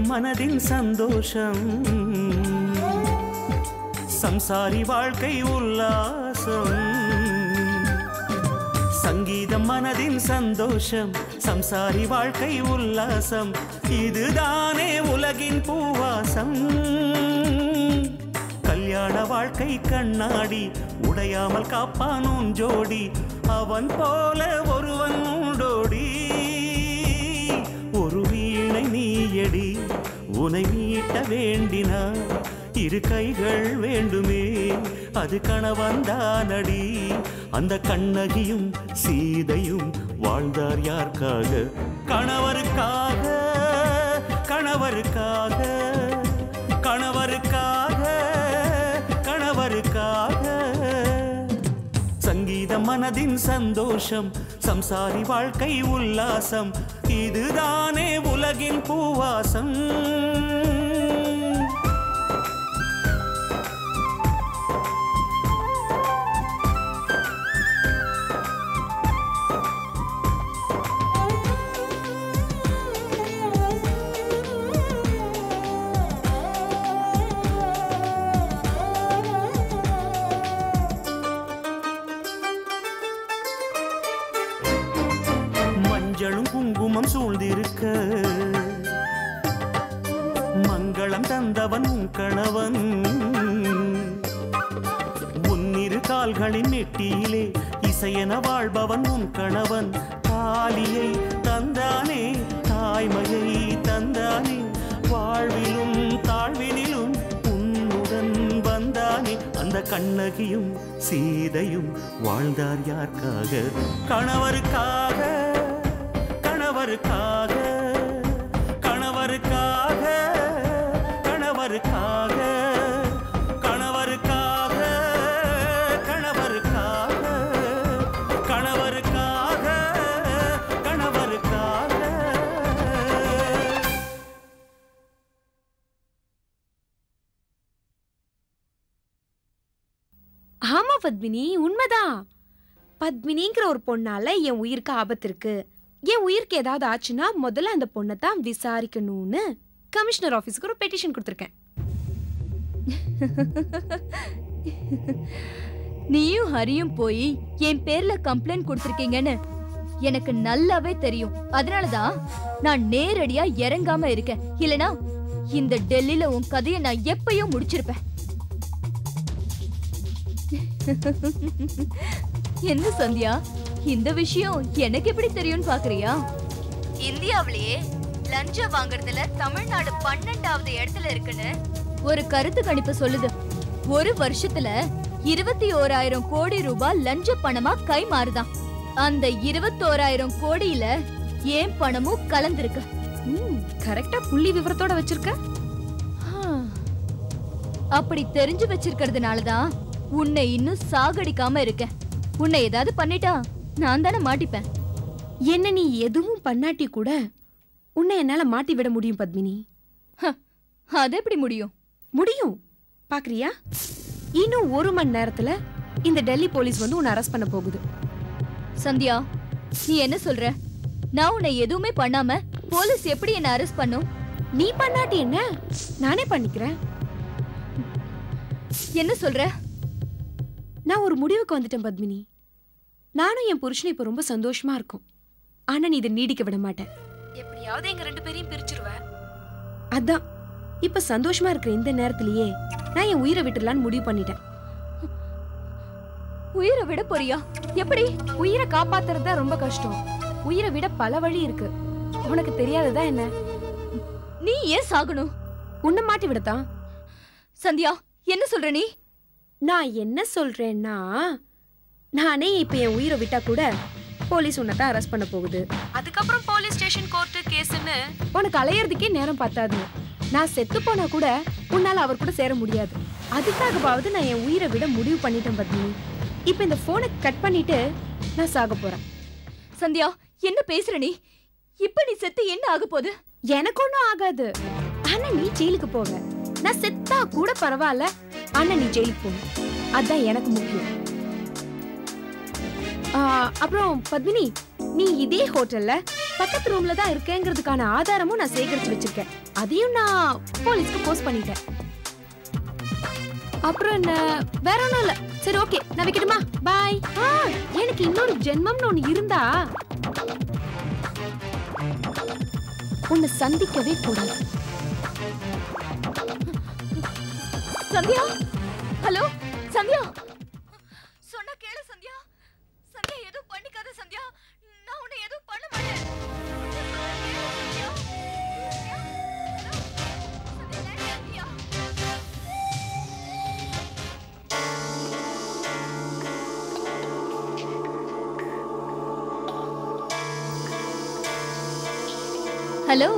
மனதின் சந்தோஷம் சம்சாரி வாழ்க்கை உல்லாசம் சங்கீதம் மனதின் சந்தோஷம் சம்சாரி வாழ்க்கை உல்லாசம் இதுதானே உலகின் பூவாசம் கல்யாண வாழ்க்கை கண்ணாடி உடையாமல் காப்பான் உன் ஜோடி அவன் போல ஒருவன் உண்டோடி ஒரு வீணை நீயடி உனை மீட்ட வேண்டினார் இரு கைகள் வேண்டுமே அது கணவன்தானடி அந்த கண்ணகியும் சீதையும் வாழ்ந்தார் யாருக்காக கணவருக்காக கணவருக்காக கணவருக்காக கணவருக்காக சங்கீதம் மனதின் சந்தோஷம் சம்சாரி வாழ்க்கை உல்லாசம் இதுதானே உலகின் பூவாசம் மஞ்சளும் குங்குமம் சூழ்ந்திருக்க மங்களம் தந்தவன் உன் கணவன் உன்னிரு கால்களின் நெட்டியிலே இசையென வாழ்பவன் உன் கணவன் தாலியை தந்தானே தாய்மையை தந்தானே வாழ்விலும் தாழ்வினிலும் உன்னுடன் வந்தானே அந்த கண்ணகியும் சீதையும் வாழ்ந்தார் யாருக்காக கணவருக்காக கணவருக்காக கணவருக்காக கணவருக்காக கணவருக்காக கணவருக்காக கணவருக்காக கணவருக்காக ஆமா பத்மினி உண்மைதான் பத்மினிங்கிற ஒரு பொண்ணால என் உயிருக்கு ஆபத்து இருக்கு என் உயிருக்கு ஏதாவது ஆச்சுன்னா முதல்ல அந்த பொண்ணை தான் விசாரிக்கணும்னு கமிஷனர் ஆஃபீஸுக்கு ஒரு பெட்டிஷன் கொடுத்துருக்கேன் நீயும் ஹரியும் போய் என் பேர்ல கம்ப்ளைண்ட் கொடுத்திருக்கீங்கன்னு எனக்கு நல்லாவே தெரியும் அதனாலதான் நான் நேரடியா இறங்காம இருக்கேன் இல்லனா இந்த டெல்லியில உன் கதையை நான் எப்பயும் முடிச்சிருப்பேன் என்ன சந்தியா இந்த விஷயம் எனக்கு எப்படி தெரியும்னு பாக்குறியா இந்தியாவிலேயே லஞ்சம் வாங்குறதுல தமிழ்நாடு பன்னெண்டாவது இடத்துல இருக்குன்னு ஒரு கருத்து கணிப்பு சொல்லுது ஒரு வருஷத்துல இருபத்தி ஓராயிரம் கோடி ரூபாய் லஞ்ச பணமா கை மாறுதான் அந்த இருபத்தோராயிரம் கோடியில ஏன் பணமும் கலந்திருக்கு ம் கரெக்டா புள்ளி விவரத்தோட வச்சிருக்க அப்படி தெரிஞ்சு வச்சிருக்கிறதுனாலதான் உன்னை இன்னும் சாகடிக்காம இருக்கேன் உன்னை ஏதாவது பண்ணிட்டா நான் தானே மாட்டிப்பேன் என்ன நீ எதுவும் பண்ணாட்டி கூட உன்னை என்னால மாட்டி விட முடியும் பத்மினி அது எப்படி முடியும் முடியும் பாக்குறியா இன்னும் ஒரு மணி நேரத்துல இந்த டெல்லி போலீஸ் வந்து உன்னை அரெஸ்ட் பண்ண போகுது சந்தியா நீ என்ன சொல்ற நான் உன்னை எதுவுமே பண்ணாம போலீஸ் எப்படி என்ன அரெஸ்ட் பண்ணும் நீ பண்ணாட்டி என்ன நானே பண்ணிக்கிறேன் என்ன சொல்ற நான் ஒரு முடிவுக்கு வந்துட்டேன் பத்மினி நானும் என் புருஷனும் இப்ப ரொம்ப சந்தோஷமா இருக்கோம் ஆனா நீ இதை நீடிக்க விட மாட்டேன் எப்படியாவது எங்க ரெண்டு பேரையும் பிரிச்சிருவ அதான் இப்ப சந்தோஷமா இருக்கிற இந்த நேரத்திலேயே நான் என் உயிரை விட்டுடலான்னு முடிவு பண்ணிட்டேன் உயிரை விட போறியா எப்படி உயிரை காப்பாத்துறது தான் ரொம்ப கஷ்டம் உயிரை விட பல வழி இருக்கு உனக்கு தெரியாததா என்ன நீ ஏன் சாகணும் உன்னை மாட்டி விடத்தான் சந்தியா என்ன சொல்ற நீ நான் என்ன சொல்றேன்னா நானே இப்ப என் உயிரை விட்டா கூட போலீஸ் உன்னை தான் அரெஸ்ட் பண்ண போகுது அதுக்கப்புறம் போலீஸ் ஸ்டேஷன் கோர்ட்டு கேஸ்னு உனக்கு அலையறதுக்கே நேரம் பத்தாது நான் செத்து போனா கூட உன்னால அவர் கூட சேர முடியாது அதுக்காகவாவது நான் என் உயிரை விட முடிவு பண்ணிட்டேன் பத்மினி இப்ப இந்த போனை கட் பண்ணிட்டு நான் சாக போறேன் சந்தியா என்ன பேசுற நீ இப்ப நீ செத்து என்ன ஆக போகுது எனக்கு ஒன்றும் ஆகாது ஆனா நீ ஜெயிலுக்கு போவ நான் செத்தா கூட பரவாயில்ல ஆனா நீ ஜெயிலுக்கு போகணும் அதான் எனக்கு முக்கியம் ஆ, அப்புறம் பத்மினி நீ இதே ஹோட்டல்ல பக்கத்து ரூம்ல தான் இருக்கேங்கிறதுக்கான ஆதாரமும் நான் சேகரிச்சு வச்சிருக்கேன் அதையும் நான் போலீஸ்க்கு போஸ்ட் பண்ணிட்டேன் அப்புறம் என்ன வேற ஒண்ணும் இல்ல சரி ஓகே நான் வைக்கட்டுமா பாய் எனக்கு இன்னொரு ஜென்மம்னு ஒண்ணு இருந்தா உன்னை சந்திக்கவே கூடாது சந்தியா ஹலோ சந்தியா சொன்னா கேளு சந்தியா சந்தியா எதுவும் பண்ணிக்காத சந்தியா நான் உன்னை எதுவும் பண்ண மாட்டேன் சொன்னா கேளு சந்தியா. சந்தியா? ஹலோ? சந்தியா, line ல இருக்கியா? ஹலோ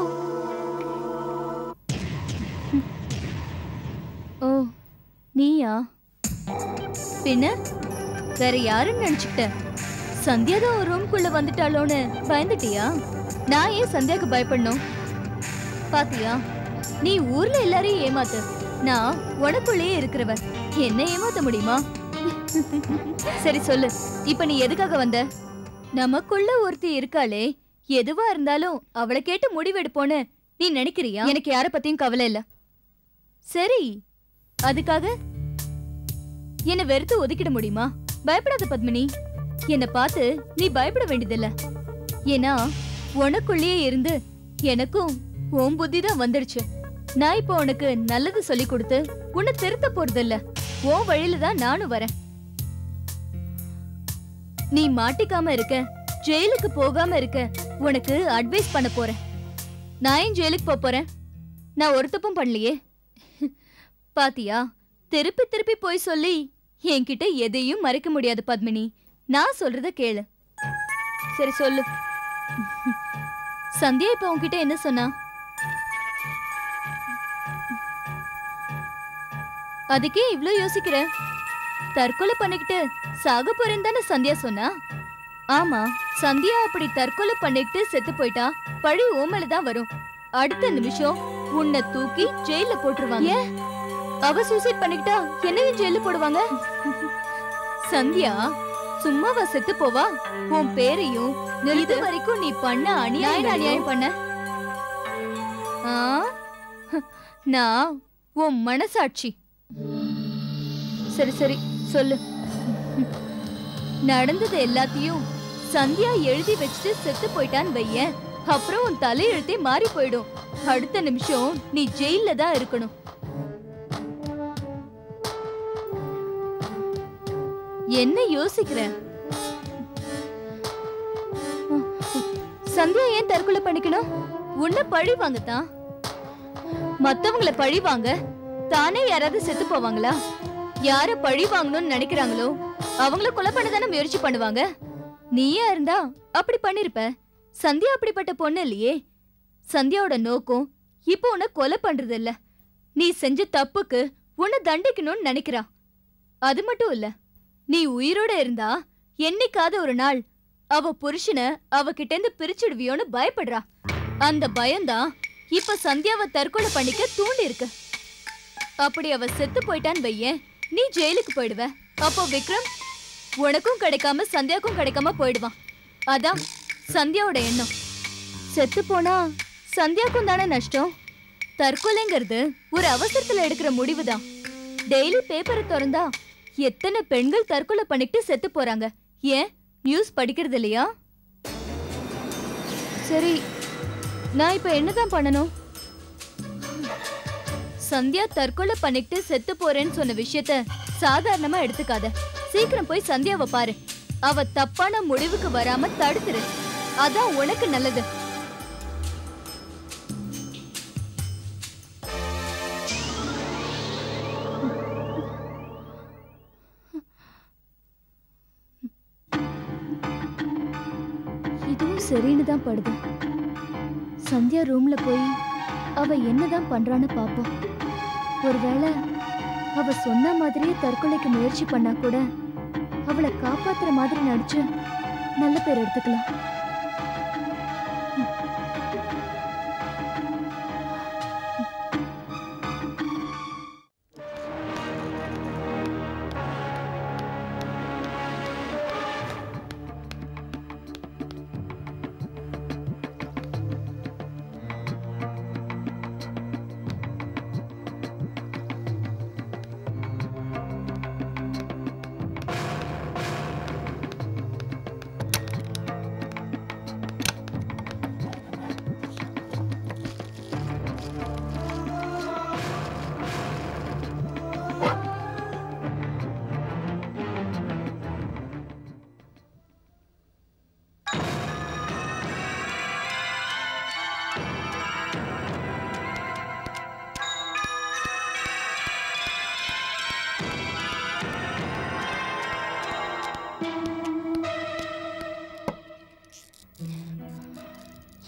ஓ நீயா பின்ன வேற யாருன்னு நினைச்சுக்கிட்ட சந்தியா தான் ஒரு ரூம்குள்ள வந்துட்டாளோன்னு பயந்துட்டியா நான் ஏன் சந்தியாக்கு பயப்படணும் பாத்தியா நீ ஊர்ல எல்லாரையும் ஏமாத்து நான் உனக்குள்ளேயே இருக்கிறவ என்ன ஏமாத்த முடியுமா சரி சொல்லு இப்ப நீ எதுக்காக வந்த நமக்குள்ள ஒருத்தி இருக்காளே எதுவா இருந்தாலும் அவளை கேட்டு முடிவெடுப்போன்னு நீ நினைக்கிறியா எனக்கு யார பத்தியும் கவலை இல்ல சரி அதுக்காக என்ன வெறுத்து ஒதுக்கிட முடியுமா பயப்படாத பத்மினி என்ன பார்த்து நீ பயப்பட வேண்டியதில்ல ஏன்னா உனக்குள்ளேயே இருந்து எனக்கும் உன் புத்தி தான் வந்துடுச்சு நான் இப்போ உனக்கு நல்லது சொல்லி கொடுத்து உன்னை திருத்த போறதில்ல உன் வழியில தான் நானும் வரேன் நீ மாட்டிக்காம இருக்க ஜெயிலுக்கு போகாம இருக்க உனக்கு அட்வைஸ் பண்ண போறேன் நான் ஏன் ஜெயிலுக்கு போப் போறேன் நான் ஒரு தப்பும் பண்ணலையே பாத்தியா திருப்பி திருப்பி போய் சொல்லி என்கிட்ட எதையும் மறைக்க முடியாது பத்மினி நான் சொல்றத கேளு சரி சொல்லு சந்தியா இப்ப உன்கிட்ட என்ன சொன்னா அதுக்கே இவ்ளோ யோசிக்கிற தற்கொலை பண்ணிக்கிட்டு சாக போறேன்னு தானே சந்தியா சொன்னா ஆமா சந்தியா அப்படி தற்கொலை பண்ணிக்கிட்டு செத்து போயிட்டா பழி ஓமல தான் வரும் அடுத்த நிமிஷம் உன்னை தூக்கி ஜெயில போட்டுருவாங்க ஏன் அவ சூசைட் பண்ணிக்கிட்டா என்னையும் ஜெயில போடுவாங்க சந்தியா சும்மாவா செத்து போவா உன் பேரையும் இது வரைக்கும் நீ பண்ண அநியாயம் அநியாயம் பண்ண ஆ? நான் உன் மனசாட்சி சரி சரி சொல்லு நடந்தது எல்லாத்தையும் சந்தியா எழுதி வச்சுட்டு செத்து போயிட்டான்னு வையேன் அப்புறம் உன் தலையெழுத்தே மாறி போயிடும் அடுத்த நிமிஷம் நீ ஜெயில தான் இருக்கணும் என்ன யோசிக்கிற சந்தியா ஏன் தற்கொலை பண்ணிக்கணும் உன்னை பழி வாங்கத்தான் மத்தவங்கள பழி வாங்க தானே யாராவது செத்து போவாங்களா யார பழி வாங்கணும்னு நினைக்கிறாங்களோ அவங்கள கொலை பண்ண தானே முயற்சி பண்ணுவாங்க நீயா இருந்தா அப்படி பண்ணிருப்ப சந்தியா அப்படிப்பட்ட பொண்ணு இல்லையே சந்தியாவோட நோக்கம் இப்போ உன்னை கொலை பண்றது இல்ல நீ செஞ்ச தப்புக்கு உன்னை தண்டிக்கணும்னு நினைக்கிறா அது மட்டும் இல்ல நீ உயிரோட இருந்தா என்னைக்காவது ஒரு நாள் அவ புருஷனை அவகிட்ட இருந்து பிரிச்சிடுவியோன்னு பயப்படுறா அந்த பயம்தான் இப்ப சந்தியாவை தற்கொலை பண்ணிக்க தூண்டி இருக்கு அப்படி அவ செத்து போயிட்டான்னு வையேன் நீ ஜெயிலுக்கு போயிடுவ அப்போ விக்ரம் உனக்கும் கிடைக்காம சந்தியாக்கும் கிடைக்காம போயிடுவான் அதான் சந்தியாவோட எண்ணம் செத்து போனா சந்தியாக்கும் தானே நஷ்டம் தற்கொலைங்கிறது ஒரு அவசரத்துல எடுக்கிற முடிவுதான் டெய்லி பேப்பரை திறந்தா எத்தனை பெண்கள் தற்கொலை பண்ணிட்டு செத்து போறாங்க ஏன் நியூஸ் படிக்கிறது இல்லையா சரி நான் இப்ப என்னதான் பண்ணணும் சந்தியா தற்கொலை பண்ணிட்டு செத்து போறேன்னு சொன்ன விஷயத்த சாதாரணமா எடுத்துக்காத சீக்கிரம் போய் சந்தியாவை பாரு அவ தப்பான முடிவுக்கு வராம தடுத்துரு அதான் உனக்கு நல்லது இதுவும் சரின்னு தான் படுது சந்தியா ரூம்ல போய் அவ என்னதான் பண்றான்னு பாப்போம் ஒருவேளை அவ சொன்ன மாதிரியே தற்கொலைக்கு முயற்சி பண்ணா கூட அவளை காப்பாத்துற மாதிரி நடிச்சு நல்ல பேர் எடுத்துக்கலாம்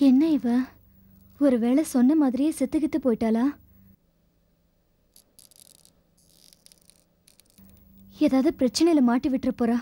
என்ன இவ ஒருவேளை சொன்ன மாதிரியே செத்துக்கிட்டு போயிட்டாளா ஏதாவது பிரச்சனையில மாட்டி விட்டுற போறா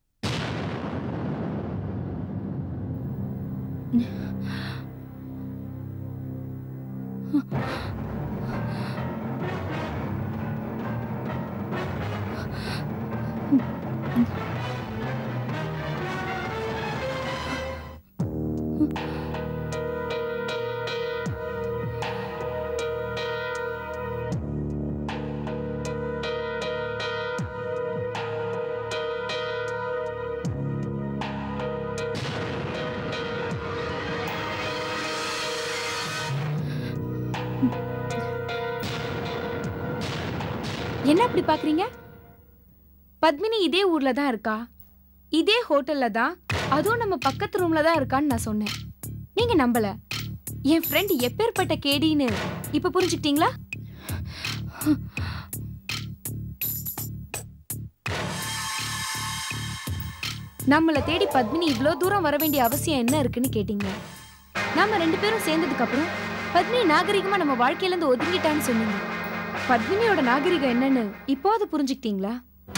என்ன அப்படி பாக்குறீங்க பத்மினி இதே ஊர்ல தான் இருக்கா இதே ஹோட்டல்ல தான் அதுவும் நம்ம பக்கத்து ரூம்ல தான் இருக்கான்னு நான் சொன்னேன் நீங்க நம்பல என் ஃப்ரெண்ட் எப்பேற்பட்ட கேடின்னு இப்ப புரிஞ்சுக்கிட்டீங்களா நம்மள தேடி பத்மினி இவ்ளோ தூரம் வர வேண்டிய அவசியம் என்ன இருக்குன்னு கேட்டீங்க நாம ரெண்டு பேரும் சேர்ந்ததுக்கு அப்புறம் பத்மினி நாகரிகமா நம்ம வாழ்க்கையில இருந்து ஒதுங்கிட்டான்னு சொன்னீங்க பத்மினியோட நாகரிகம் என்னன்னு இப்போ அது புரிஞ்சுக்கிட்டீங்களா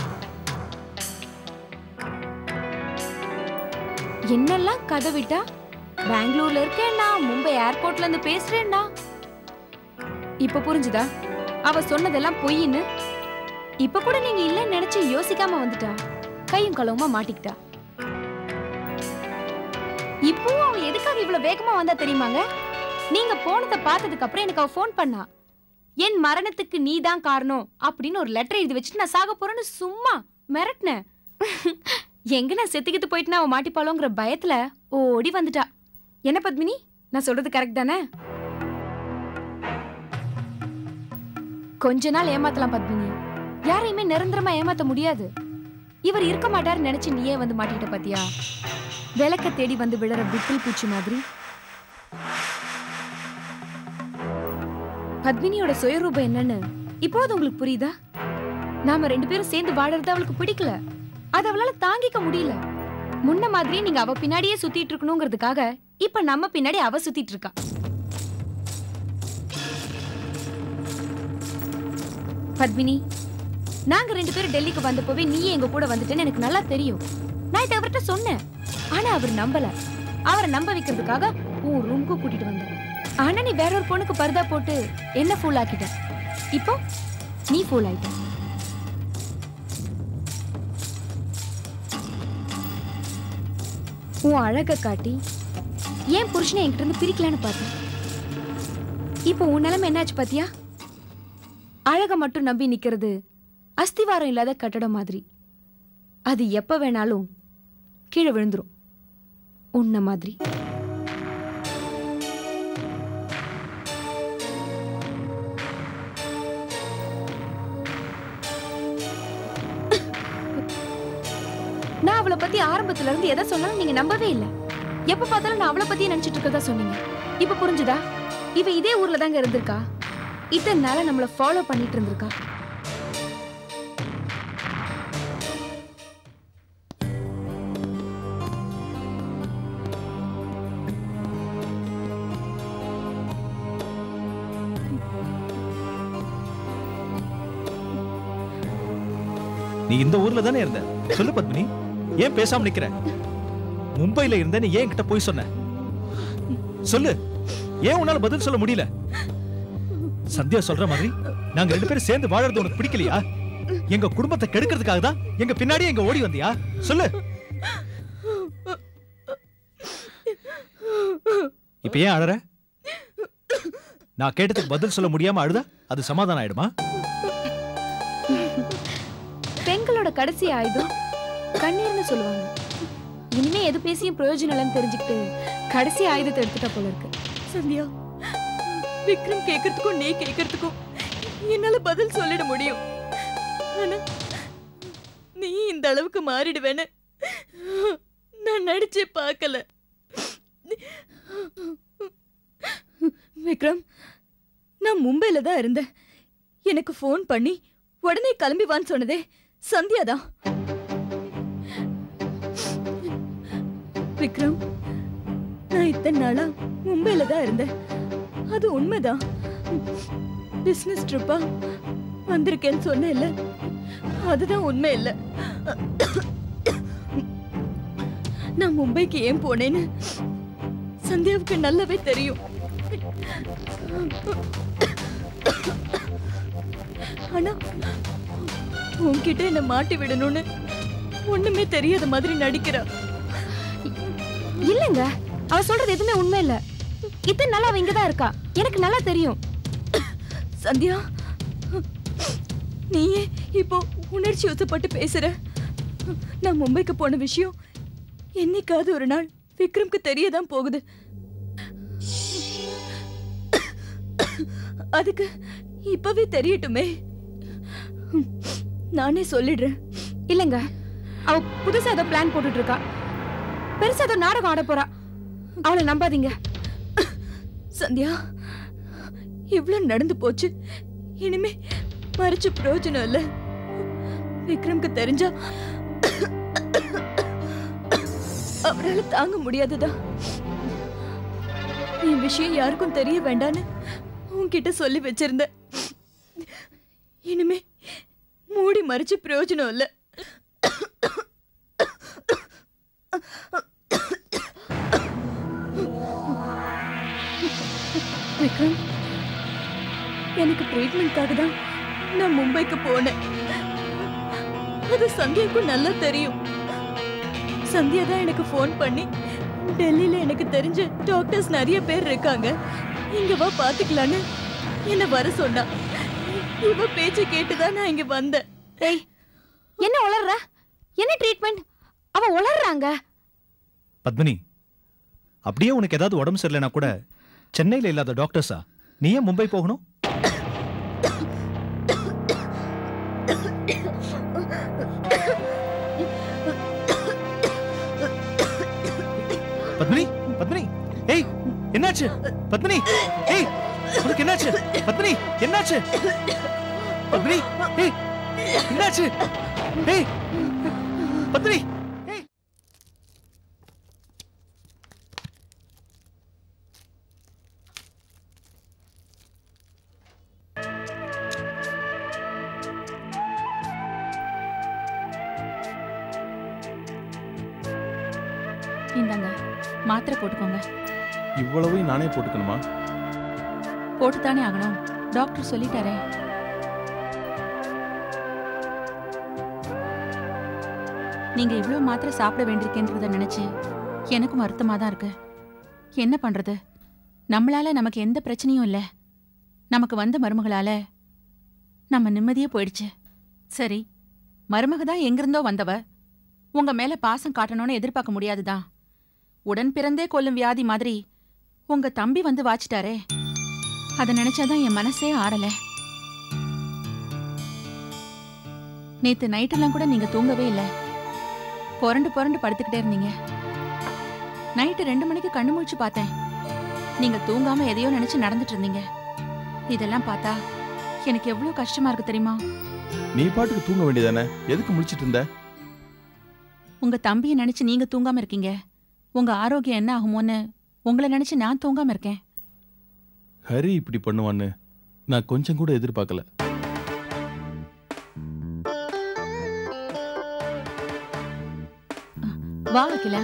என்னெல்லாம் கதை விட்டா பெங்களூர்ல இருக்கேன்னா மும்பை ஏர்போர்ட்ல இருந்து பேசுறேன்னா இப்ப புரிஞ்சுதா அவ சொன்னதெல்லாம் பொய்ன்னு இப்ப கூட நீங்க இல்லைன்னு நினைச்சு யோசிக்காம வந்துட்டா கையும் களவுமா மாட்டிக்கிட்டா இப்பவும் அவ எதுக்காக இவ்வளவு வேகமா வந்தா தெரியுமாங்க நீங்க போனதை பார்த்ததுக்கு அப்புறம் எனக்கு அவ ஃபோன் பண்ணா என் மரணத்துக்கு நீதான் காரணம் அப்படின்னு ஒரு லெட்டர் எழுதி வச்சுட்டு நான் சாக போறேன்னு சும்மா மிரட்டினேன் எங்க நான் செத்துக்கிட்டு போயிட்டு அவ மாட்டிப்பாளோங்கிற பயத்துல ஓடி வந்துட்டா என்ன பத்மினி நான் சொல்றது கரெக்ட் தானே கொஞ்ச நாள் ஏமாத்தலாம் பத்மினி யாரையுமே நிரந்தரமா ஏமாத்த முடியாது இவர் இருக்க மாட்டாருன்னு நினைச்சு நீயே வந்து மாட்டிக்கிட்ட பாத்தியா விளக்க தேடி வந்து விழற விட்டில் பூச்சி மாதிரி பத்மினியோட சுயரூபம் என்னன்னு இப்போது உங்களுக்கு புரியுதா நாம ரெண்டு பேரும் சேர்ந்து வாழறது அவளுக்கு பிடிக்கல அது அவளால தாங்கிக்க முடியல முன்ன மாதிரி நீங்க அவ பின்னாடியே சுத்திட்டு இருக்கணுங்கிறதுக்காக இப்ப நம்ம பின்னாடி அவ சுத்திட்டு இருக்கா பத்மினி நாங்க ரெண்டு பேரும் டெல்லிக்கு வந்தப்போவே நீ எங்க கூட வந்துட்டேன்னு எனக்கு நல்லா தெரியும் நான் இதை அவர்கிட்ட சொன்னேன் ஆனா அவர் நம்பல அவரை நம்ப வைக்கிறதுக்காக உன் ரூமுக்கு கூட்டிட்டு வந்தேன் ஆனா நீ வேற ஒரு பொண்ணுக்கு பர்தா போட்டு என்ன ஃபூல் ஆக்கிட்ட இப்போ நீ ஃபூல் ஆயிட்ட உன் அழக காட்டி ஏன் புருஷனை என்கிட்ட இருந்து பிரிக்கலான்னு பார்த்தேன் இப்போ உன் நிலைமை என்னாச்சு பாத்தியா அழக மட்டும் நம்பி நிக்கிறது அஸ்திவாரம் இல்லாத கட்டடம் மாதிரி அது எப்ப வேணாலும் கீழே விழுந்துரும் உன்ன மாதிரி நான் அவளை பத்தி ஆரம்பத்துல இருந்து எதை சொன்னாலும் நீங்க நம்பவே இல்ல எப்ப பார்த்தாலும் நான் அவளை பத்தியே நினைச்சிட்டு இருக்கதா சொன்னீங்க இப்ப புரிஞ்சுதா இவ இதே ஊர்ல தாங்க இருந்திருக்கா இத்தனை நாளா நம்மள ஃபாலோ பண்ணிட்டு இருந்திருக்கா நீ இந்த ஊர்ல தானே இருந்த சொல்லு பத்மினி ஏன் பேசாம நிக்கிற மும்பைல இருந்த நீ ஏன் கிட்ட போய் சொன்ன சொல்லு ஏன் உன்னால பதில் சொல்ல முடியல சந்தியா சொல்ற மாதிரி நாங்க ரெண்டு பேரும் சேர்ந்து வாழறது உனக்கு பிடிக்கலையா எங்க குடும்பத்தை கெடுக்கிறதுக்காக தான் எங்க பின்னாடியே எங்க ஓடி வந்தியா சொல்லு இப்ப ஏன் அழற நான் கேட்டதுக்கு பதில் சொல்ல முடியாம அழுதா அது சமாதானம் ஆயிடுமா பெண்களோட கடைசி ஆயுதம் கண்ணீர்னு சொல்லுவாங்க இனிமே எது பேசியும் பிரயோஜனம் இல்லைன்னு தெரிஞ்சுக்கிட்டு கடைசி ஆயுதத்தை எடுத்துட்டா போல இருக்கு சந்தியா விக்ரம் கேக்குறதுக்கும் நீ கேக்குறதுக்கும் என்னால பதில் சொல்லிட முடியும் ஆனா நீ இந்த அளவுக்கு மாறிடுவேன்னு நான் நடிச்சே பார்க்கல விக்ரம் நான் மும்பைல தான் இருந்தேன் எனக்கு ஃபோன் பண்ணி உடனே கிளம்பி வான்னு சொன்னதே சந்தியா தான் விக்ரம் நான் இத்தனை நாளா மும்பைல தான் இருந்தேன் அது உண்மைதான் பிசினஸ் ட்ரிப்பா வந்திருக்கேன்னு சொன்னேன்ல அதுதான் உண்மை இல்ல நான் மும்பைக்கு ஏன் போனேன்னு சந்தியாவுக்கு நல்லாவே தெரியும் ஆனா உன்கிட்ட என்ன மாட்டி விடணும்னு ஒண்ணுமே தெரியாத மாதிரி நடிக்கிறா இல்லங்க அவ சொல்றது எதுவுமே உண்மை இல்ல இத்தனை நாளா அவ இங்கதான் இருக்கா எனக்கு நல்லா தெரியும் சந்தியா நீயே இப்போ உணர்ச்சி வசப்பட்டு பேசுற நான் மும்பைக்கு போன விஷயம் என்னைக்காவது ஒரு நாள் விக்ரம்க்கு தெரியதான் போகுது அதுக்கு இப்பவே தெரியட்டுமே நானே சொல்லிடுறேன் இல்லங்க அவ புதுசா ஏதோ பிளான் போட்டுட்டு இருக்கா பெருசா ஏதோ நாடகம் ஆட போறா அவளை நம்பாதீங்க சந்தியா இவ்வளவு நடந்து போச்சு இனிமே மறைச்சு பிரயோஜனம் இல்ல விக்ரம்க்கு தெரிஞ்சா அவரால தாங்க முடியாதுதா என் விஷயம் யாருக்கும் தெரிய வேண்டான்னு உன்கிட்ட சொல்லி வச்சிருந்தேன் இனிமே மூடி மறைச்சு பிரயோஜனம் இல்ல விக்ரம் எனக்கு ட்ரீட்மெண்ட்காக தான் நான் மும்பைக்கு போனேன் அது சந்தியாவுக்கும் நல்லா தெரியும் சந்தியா தான் எனக்கு ஃபோன் பண்ணி டெல்லியில எனக்கு தெரிஞ்ச டாக்டர்ஸ் நிறைய பேர் இருக்காங்க இங்க வா பாத்துக்கலான்னு என்ன வர சொன்னா இவ பேச்ச கேட்டுதான் நான் இங்க வந்தேன் ஏய் என்ன உளர்ற என்ன ட்ரீட்மெண்ட் அவ உளர்றாங்க பத்மினி அப்படியே உனக்கு ஏதாவது உடம்பு சரியில்லைனா கூட சென்னையில இல்லாத டாக்டர்ஸா நீ ஏன் மும்பை போகணும் பத்மினி பத்மினி ஏய் என்னாச்சு பத்மினி ஏய் உனக்கு என்னாச்சு பத்மினி என்னாச்சு பத்மினி ஏய் என்னாச்சு ஏய் பத்மினி ஏய் இந்தாங்க மாத்திரை போட்டுக்கோங்க இவ்வளவையும் நானே போட்டுக்கணுமா போட்டுத்தானே ஆகணும் டாக்டர் சொல்லிட்டாரே நீங்க இவ்ளோ மாத்திரை சாப்பிட வேண்டியிருக்கேன்றத நினைச்சு எனக்கும் வருத்தமா தான் இருக்கு என்ன பண்றது நம்மளால நமக்கு எந்த பிரச்சனையும் இல்ல நமக்கு வந்த மருமகளால நம்ம நிம்மதியே போயிடுச்சு சரி மருமக தான் எங்கிருந்தோ வந்தவ உங்க மேல பாசம் காட்டணும்னு எதிர்பார்க்க முடியாதுதான் உடன் பிறந்தே கொல்லும் வியாதி மாதிரி உங்க தம்பி வந்து வாச்சிட்டாரே அதை நினைச்சாதான் என் மனசே ஆறல நேத்து நைட்டெல்லாம் கூட நீங்க தூங்கவே இல்ல புரண்டு புரண்டு படுத்துக்கிட்டே இருந்தீங்க நைட்டு ரெண்டு மணிக்கு கண்ணு முழிச்சு பார்த்தேன் நீங்க தூங்காம எதையோ நினைச்சு நடந்துட்டு இருந்தீங்க இதெல்லாம் பார்த்தா எனக்கு எவ்வளவு கஷ்டமா இருக்கு தெரியுமா நீ பாட்டுக்கு தூங்க வேண்டியதானே எதுக்கு முடிச்சிட்டு இருந்த உங்க தம்பியை நினைச்சு நீங்க தூங்காம இருக்கீங்க உங்க ஆரோக்கியம் என்ன ஆகுமோன்னு உங்களை நினைச்சு நான் தூங்காம இருக்கேன் ஹரி இப்படி பண்ணுவான்னு நான் கொஞ்சம் கூட எதிர்பார்க்கல வா அகிலா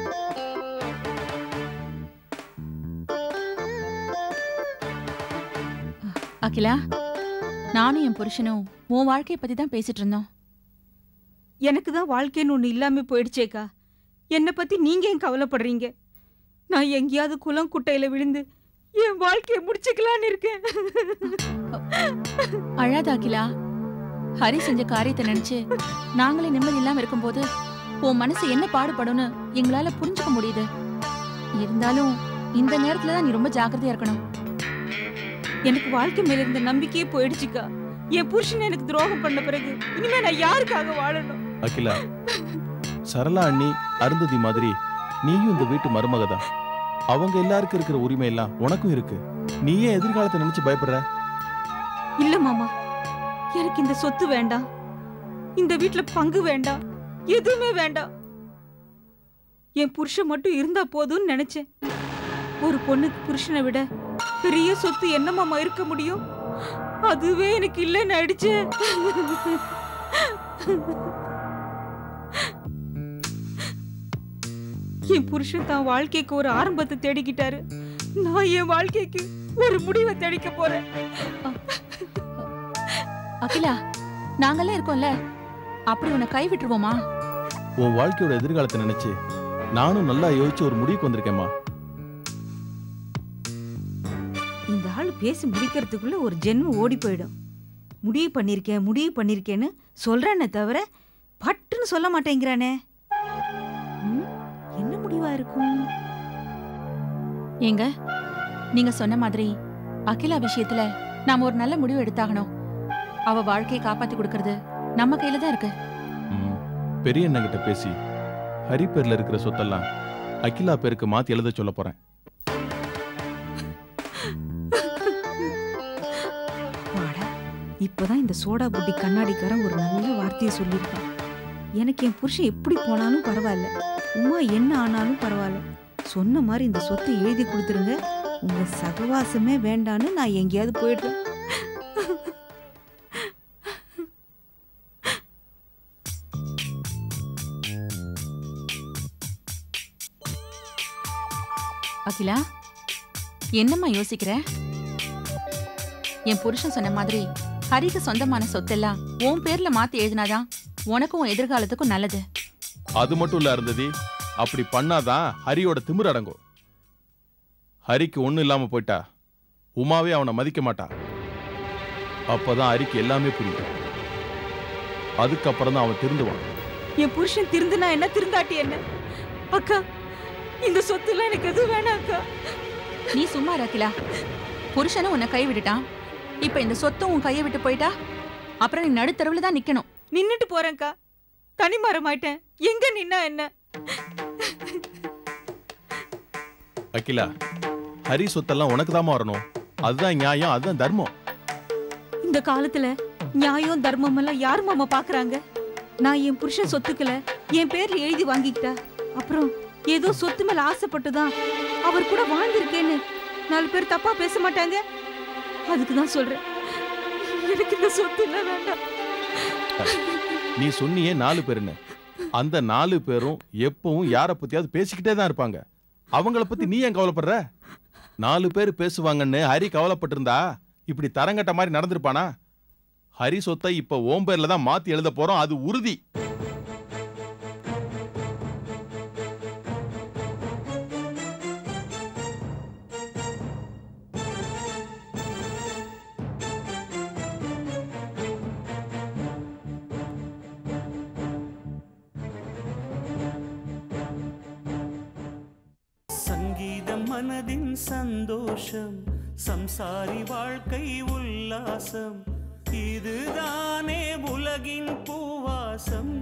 அகிலா நானும் என் புருஷனும் உன் வாழ்க்கைய பத்தி தான் பேசிட்டு இருந்தோம் எனக்கு தான் வாழ்க்கைன்னு ஒன்று இல்லாமல் போயிடுச்சேக்கா என்னை பற்றி நீங்கள் ஏன் கவலைப்படுறீங்க நான் எங்கேயாவது குளம் குட்டையில் விழுந்து என் வாழ்க்கையை முடிச்சுக்கலான்னு இருக்கேன் அழாத அகிலா ஹரி செஞ்ச காரியத்தை நினைச்சு நாங்களே நிம்மதி இல்லாம இருக்கும்போது உன் மனசு என்ன பாடுபடும்னு எங்களால புரிஞ்சுக்க முடியுது இருந்தாலும் இந்த நேரத்துல தான் நீ ரொம்ப ஜாக்கிரதையா இருக்கணும் எனக்கு வாழ்க்கை மேல இருந்த நம்பிக்கையே போயிடுச்சுக்கா என் புருஷன் எனக்கு துரோகம் பண்ண பிறகு இனிமே நான் யாருக்காக வாழணும் அகிலா சரளா அண்ணி அருந்ததி மாதிரி நீயும் இந்த வீட்டு மருமக தான் அவங்க எல்லாருக்கும் இருக்கிற உரிமை எல்லாம் உனக்கும் இருக்கு நீ ஏன் எதிர்காலத்தை நினைச்சு பயப்படுற இல்ல மாமா எனக்கு இந்த சொத்து வேண்டாம் இந்த வீட்ல பங்கு வேண்டாம் எதுவுமே வேண்டாம் என் புருஷன் மட்டும் இருந்தா போதும்னு நினைச்சேன் ஒரு பொண்ணுக்கு புருஷனை விட பெரிய சொத்து என்னமாமா இருக்க முடியும் அதுவே எனக்கு இல்லைன்னு ஆயிடுச்சு என் புருஷன் தான் வாழ்க்கைக்கு ஒரு ஆரம்பத்தை தேடிக்கிட்டாரு நான் என் வாழ்க்கைக்கு ஒரு முடிவை தேடிக்க போறேன் அகிலா நாங்கெல்லாம் இருக்கோம்ல அப்படி உன்னை கை விட்டுருவோமா உன் வாழ்க்கையோட எதிர்காலத்தை நினைச்சு நானும் நல்லா யோசிச்சு ஒரு முடிவுக்கு வந்திருக்கேம்மா இந்த ஆள் பேசி முடிக்கிறதுக்குள்ள ஒரு ஜென்மம் ஓடி போயிடும் முடிவு பண்ணிருக்கேன் முடிவு பண்ணிருக்கேன்னு சொல்றானே தவிர பட்டுன்னு சொல்ல மாட்டேங்கிறானே ம், என்ன முடிவா இருக்கும் ஏங்க நீங்க சொன்ன மாதிரி அகிலா விஷயத்துல நாம ஒரு நல்ல முடிவு எடுத்தாகணும் அவ வாழ்க்கையை காப்பாத்தி கொடுக்கறது நம்ம கையில தான் இருக்கு ம், பெரிய அண்ணங்கிட்ட பேசி ஹரி பேர்ல இருக்கிற சொத்தெல்லாம் அகிலா பேருக்கு மாத்தி எழுத சொல்ல போறேன் வாடா இப்பதான் இந்த சோடா புட்டி கண்ணாடிக்காரன் ஒரு நல்ல வார்த்தையை சொல்லியிருக்கான் எனக்கு என் புருஷன் எப்படி போனாலும் பரவாயில்ல உமா என்ன ஆனாலும் பரவாயில்ல சொன்ன மாதிரி இந்த சொத்தை எழுதி கொடுத்துருங்க உங்க சகவாசமே வேண்டான்னு நான் எங்கேயாவது போயிடுறேன் அகிலா என்னம்மா யோசிக்கிற என் புருஷன் சொன்ன மாதிரி ஹரிக்கு சொந்தமான சொத்தெல்லாம் உன் பேர்ல மாத்தி எழுதினாதான் உனக்கும் உன் எதிர்காலத்துக்கும் நல்லது அது மட்டும் இல்ல அருந்ததி அப்படி பண்ணாதான் ஹரியோட திமிரு அடங்கும் ஹரிக்கு ஒண்ணும் இல்லாம போயிட்டா உமாவே அவனை மதிக்க மாட்டா அப்பதான் ஹரிக்கு எல்லாமே புரியும் அதுக்கப்புறம் தான் அவன் திருந்துவான் என் புருஷன் திருந்துனா என்ன திருந்தாட்டி என்ன அக்கா இந்த சொத்துல எனக்கு எதுவும் வேணாம் அக்கா நீ சும்மா இரு, அகிலா புருஷனும் உன்னை கை விட்டுட்டான் இப்ப இந்த சொத்தும் உன் கையை விட்டு போயிட்டா அப்புறம் நீ நடுத்தரவுல தான் நிக்கணும் நின்னுட்டு போறேன்க்கா தனிமரமாயிட்டேன் எங்க நின்னா என்ன அகிலா ஹரி சொத்தெல்லாம் உனக்கு வரணும் அதுதான் நியாயம் அதுதான் தர்மம் இந்த காலத்துல நியாயம் தர்மம் எல்லாம் யார் மாமா பாக்குறாங்க நான் என் புருஷன் சொத்துக்கள என் பேர்ல எழுதி வாங்கிக்கிட்டா அப்புறம் ஏதோ சொத்து மேல ஆசைப்பட்டுதான் அவர் கூட வாழ்ந்திருக்கேன்னு நாலு பேர் தப்பா பேச மாட்டாங்க அதுக்கு தான் சொல்றேன் எனக்கு இந்த சொத்து எல்லாம் வேண்டாம் நீ சொன்னியே நாலு பேருன்னு அந்த நாலு பேரும் எப்பவும் யார பத்தியாவது பேசிக்கிட்டே தான் இருப்பாங்க அவங்கள பத்தி நீ ஏன் கவலைப்படுற நாலு பேர் பேசுவாங்கன்னு ஹரி கவலைப்பட்டிருந்தா இப்படி தரங்கட்ட மாதிரி நடந்திருப்பானா ஹரி சொத்தை இப்ப ஓம் பேர்ல தான் மாத்தி எழுத போறோம் அது உறுதி சங்கீதம் மனதின் சந்தோஷம் சம்சாரி வாழ்க்கை உல்லாசம் இதுதானே உலகின் பூவாசம்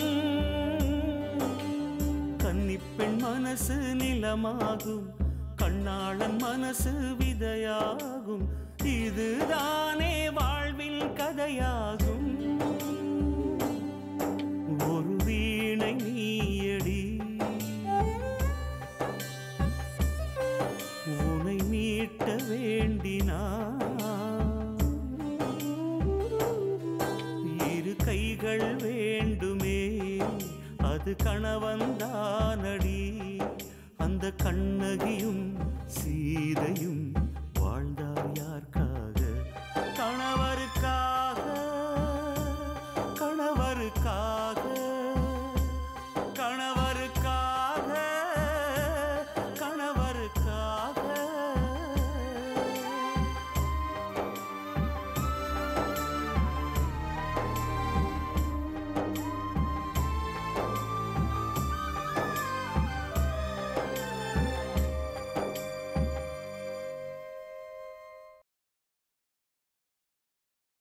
கன்னிப்பெண் மனசு நிலமாகும் கண்ணாளன் மனசு விதையாகும் இதுதானே வாழ்வின் கதையாகும் ஒரு வீணை நீயடி உனை மீட்ட வேண்டினா இரு கைகள் வேண்டுமே அது கணவன்தானடி அந்த கண்ணகியும் சீதையும் வாழ்ந்தார்களே